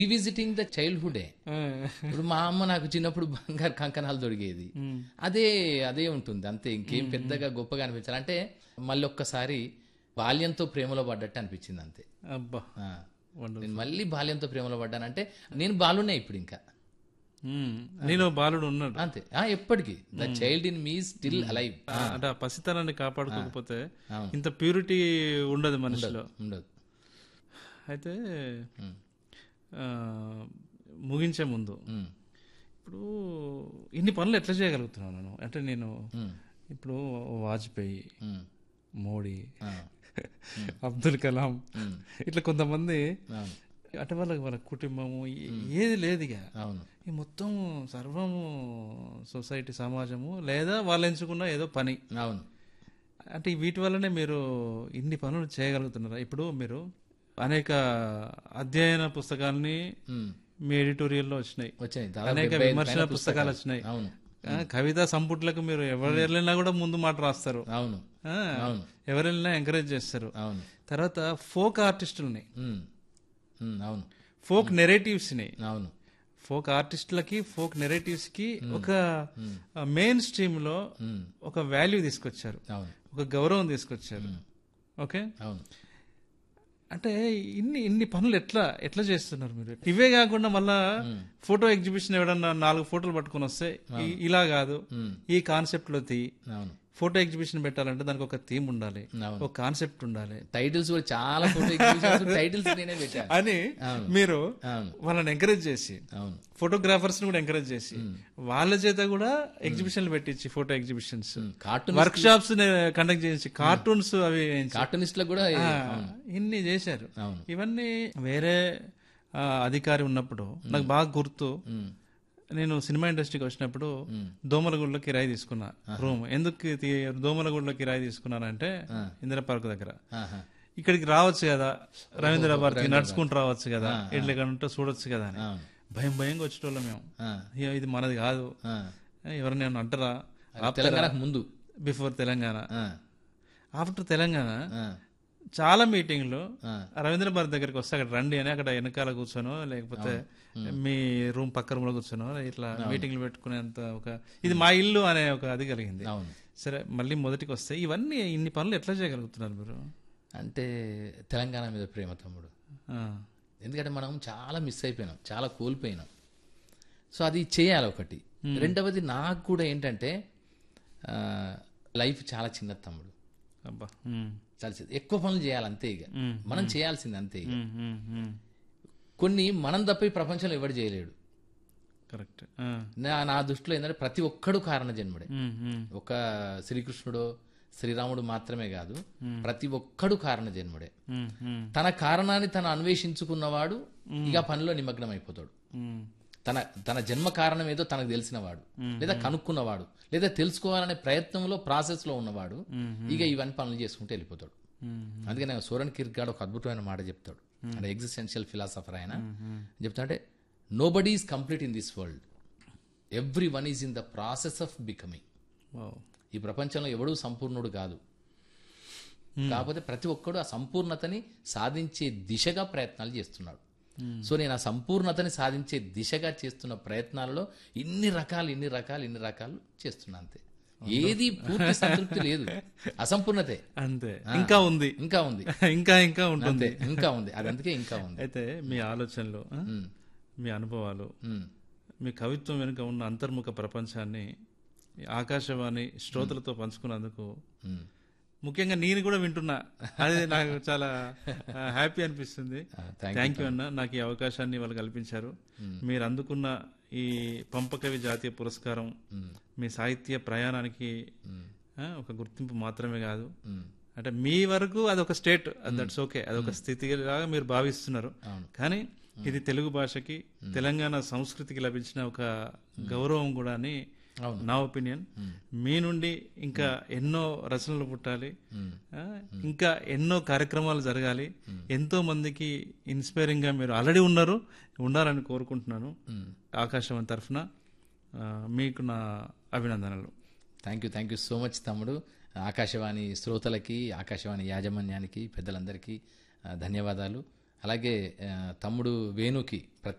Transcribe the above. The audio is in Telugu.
రివిజిటింగ్ ద చైల్డ్హుడే ఇప్పుడు మా అమ్మ నాకు చిన్నప్పుడు బంగారు కంకణాలు దొరికేది అదే అదే ఉంటుంది అంతే ఇంకేం పెద్దగా గొప్పగా అనిపించాలి అంటే మళ్ళీ ఒక్కసారి బాల్యంతో ప్రేమలో పడ్డట్టు అనిపించింది అంతే అబ్బా ఆ. Wonderful. నేను మళ్ళీ బాల్యంతో ప్రేమలో పడ్డానంటే నేను బాలునే ఇప్పుడు ఇంకా మ్మ్. నీలో బాలుడు ఉన్నాడు అంతే ఆ, ఎప్పటికీ the child in me still alive అంటే ఆ పసితనాన్ని కాపాడుకోకపోతే అవును. ఇంత ప్యూరిటీ ఉండదు మనిషిలో ఉండదు అయితే ఉమ్. ఆ, ముగించే ముందు ఉమ్. ఇప్పుడు ఇన్ని పనులు ఎట్లా చేయగలుగుతున్నాను నేను అంటే నేను ఉమ్. ఇప్పుడు వాజ్పేయి ఉమ్. మోడీ ఆ. అబ్దుల్ కలాం ఉమ్. ఇట్లా కొంతమంది అవును అంటే వాళ్ళకి వాళ్ళ కుటుంబము ఏ- ఏది లేదు ఇక అవును ఈ మొత్తం సర్వము సొసైటీ సమాజము లేదా వాళ్ళు ఎంచుకున్న ఏదో పని అవును అంటే వీటి వల్లనే మీరు ఇన్ని పనులు చేయగలుగుతున్నారా ఇప్పుడు మీరు అనేక అధ్యయన పుస్తకాలని ఉమ్. మీ ఎడిటోరియల్లో వచ్చినాయి వచ్చాయి దాదాపు అనేక డెబ్బై ఐదు విమర్శన పైన పుస్తకాలు వచ్చినాయి అవును ఆ, కవితా సంపుట్లకు మీరు ఎవరు వెళ్ళినా కూడా ముందు మాట రాస్తారు అవును ఆ, అవును ఎవరు వెళ్ళినా ఎంకరేజ్ చేస్తారు అవును తర్వాత ఫోక్ ఆర్టిస్టులని ఉమ్. ఉమ్. అవును ఫోక్ నెరేటివ్స్ని అవును ఫోక్ ఆర్టిస్టులకి ఫోక్ నెరేటివ్స్ కి ఒక మెయిన్ స్ట్రీమ్ లో ఉమ్. ఒక వాల్యూ తీసుకొచ్చారు అవును ఒక గౌరవం తీసుకొచ్చారు ఓకే అవును అంటే ఇన్ని ఇన్ని పనులు ఎట్లా ఎట్లా చేస్తున్నారు మీరు ఇవే కాకుండా మళ్ళా ఫోటో ఎగ్జిబిషన్ ఎవడన్నా నాలుగు ఫోటోలు పట్టుకొని వస్తే ఈ- ఇలా కాదు ఉమ్. ఈ కాన్సెప్ట్ లో తీ అవును ఫోటో ఎగ్జిబిషన్ పెట్టాలంటే దానికి ఒక థీమ్ ఉండాలి అవును ఒక కాన్సెప్ట్ ఉండాలి టైటిల్స్ కూడా చాలా ఫోటో టైటిల్స్ నేనే పెట్టాను అని అవును. మీరు అవును వాళ్ళని ఎంకరేజ్ చేసి అవును ఫోటోగ్రాఫర్స్ కూడా ఎంకరేజ్ చేసి వాళ్ళ చేత కూడా ఎగ్జిబిషన్లు పెట్టించి photo exhibitions cartoon workshops conduct చేయించి కార్టూన్స్ అవి వేయించి కార్టూనిస్ట్లకు కూడా ఆ, ఇన్ని చేశారు అవును ఇవన్నీ వేరే ఆ, అధికారి ఉన్నప్పుడు నాకు బాగా గుర్తు ఉమ్. నేను సినిమా ఇండస్ట్రీకి వచ్చినప్పుడు దోమలగూడలో కిరాయి తీసుకున్నా రూమ్ ఎందుకు తీ- దోమలగూడలో కిరాయి తీసుకున్నానంటే ఇందిరా పార్క్ దగ్గర ఆహా. ఇక్కడికి రావచ్చు కదా రవీంద్ర భారతి నడుచుకుంటూ రావచ్చు కదా ఇట్లా ఇక్కడ ఉంటే చూడొచ్చు కదా అని అవును భయం భయంగా వచ్చేటోళ్ళం మేము ఆ. అయ్యో, ఇది మనది కాదు ఆ. ఎవరిని ఏమన్నా అంటారా తెలంగాణకు ముందు బిఫోర్ తెలంగాణ ఆ. ఆఫ్టర్ తెలంగాణ ఆ. చాలా మీటింగ్లు ఆ. రవీంద్ర భారతి దగ్గరికి వస్తే అక్కడ రండి అని అక్కడ వెనకాల కూర్చోనో లేకపోతే మీ రూమ్ పక్క రూమ్ లో కూర్చోనో ఇట్లా మీటింగ్లు పెట్టుకునేంత ఒక ఇది మా ఇల్లు అనే ఒక అది కలిగింది అవును సరే మళ్ళీ మొదటికి వస్తే ఇవన్నీ ఇన్ని పనులు ఎట్లా చేయగలుగుతున్నారు మీరు అంటే తెలంగాణ మీద ప్రేమ తమ్ముడు ఆ, ఎందుకంటే మనం చాలా మిస్ అయిపోయినాం చాలా కోల్పోయినాం సో అది చేయాలి ఒకటి రెండవది నాకు కూడా ఏంటంటే ఆ, లైఫ్ చాలా చిన్నది తమ్ముడు అబ్బా ఉమ్, చాలా చిన్నది. ఎక్కువ పనులు చేయాలి అంతే ఇక మ్మ్. మనం చేయాల్సింది అంతే ఇక ఉమ్, ఉమ్, ఉమ్. కొన్ని మనం తప్ప ఈ ప్రపంచంలో ఎవడు చేయలేడు కరెక్ట్ ఆ, నా నా దృష్టిలో ఏంటంటే ప్రతి ఒక్కడు కారణ జన్ముడే ఉమ్, ఉమ్, ఒక శ్రీకృష్ణుడు శ్రీరాముడు మాత్రమే కాదు ప్రతి ఒక్కడు కారణ జన్ముడే ఉమ్, ఉమ్, తన కారణాన్ని తను అన్వేషించుకున్నవాడు ఇక పనిలో నిమగ్నం అయిపోతాడు ఉమ్, తన తన జన్మ కారణం ఏదో తనకు తెలిసినవాడు లేదా కనుక్కున్నవాడు లేదా తెలుసుకోవాలనే ప్రయత్నంలో ప్రాసెస్ లో ఉన్నవాడు ఇక ఇవన్నీ పనులు చేసుకుంటూ వెళ్ళిపోతాడు ఉమ్, అందుకని సోరన్ కిర్గాడ్ ఒక అద్భుతమైన మాట చెప్తాడు అంటే ఎగ్జిస్టెన్షియల్ ఫిలాసఫర్ ఆయన చెప్తా అంటే nobody is complete in this world everyone is in the process of becoming wow. ఈ ప్రపంచంలో ఎవడూ సంపూర్ణుడు కాదు కాకపోతే ప్రతి ఒక్కడు ఆ సంపూర్ణతని సాధించే దిశగా ప్రయత్నాలు చేస్తున్నాడు సో నేను ఆ సంపూర్ణతని సాధించే దిశగా చేస్తున్న ప్రయత్నాలలో ఇన్ని రకాలు ఇన్ని రకాలు ఇన్ని రకాలు చేస్తున్నా అంతే ఏది పూర్తి సంతృప్తి లేదు అసంపూర్ణతే అంతే ఇంకా ఉంది ఇంకా ఉంది ఇంకా ఇంకా ఉంటుంది అంతే ఇంకా ఉంది అది అందుకే ఇంకా ఉంది అయితే మీ ఆలోచనలు ఆ? ఉమ్, మీ అనుభవాలు ఉమ్, మీ కవిత్వం వెనుక ఉన్న అంతర్ముఖ ప్రపంచాన్ని ఈ ఆకాశవాణి శ్రోతలతో పంచుకున్నందుకు ఉమ్. ముఖ్యంగా నేను కూడా వింటున్నా అది నాకు చాలా హ్యాపీ అనిపిస్తుంది ఆ, thank థ్యాంక్ యూ అన్న నాకు ఈ అవకాశాన్ని వాళ్ళు కల్పించారు మీరు అందుకున్న ఈ పంపకవి జాతీయ పురస్కారం మీ సాహిత్య ప్రయాణానికి ఆ, ఒక గుర్తింపు మాత్రమే కాదు ఉమ్. అంటే మీ వరకు అదొక స్టేట్ దట్స్ ఓకే అదొక స్థితి లాగా మీరు భావిస్తున్నారు అవును. కానీ ఇది తెలుగు భాషకి తెలంగాణ సంస్కృతికి లభించిన ఒక గౌరవం కూడా అని అవును. నా ఒపీనియన్ మీ నుండి ఇంకా ఎన్నో రచనలు పుట్టాలి ఉమ్. ఆ, ఇంకా ఎన్నో కార్యక్రమాలు జరగాలి ఎంతో మందికి ఇన్స్పైరింగ్ గా మీరు ఆల్రెడీ ఉన్నారు ఉండాలని కోరుకుంటున్నాను ఉమ్. ఆకాశవాణి తరఫున ఆ, మీకు నా అభినందనలు thank you thank you so much తమ్ముడు ఆకాశవాణి శ్రోతలకి ఆకాశవాణి యాజమాన్యానికి పెద్దలందరికీ ఆ, ధన్యవాదాలు అలాగే ఆ, తమ్ముడు వేణుకి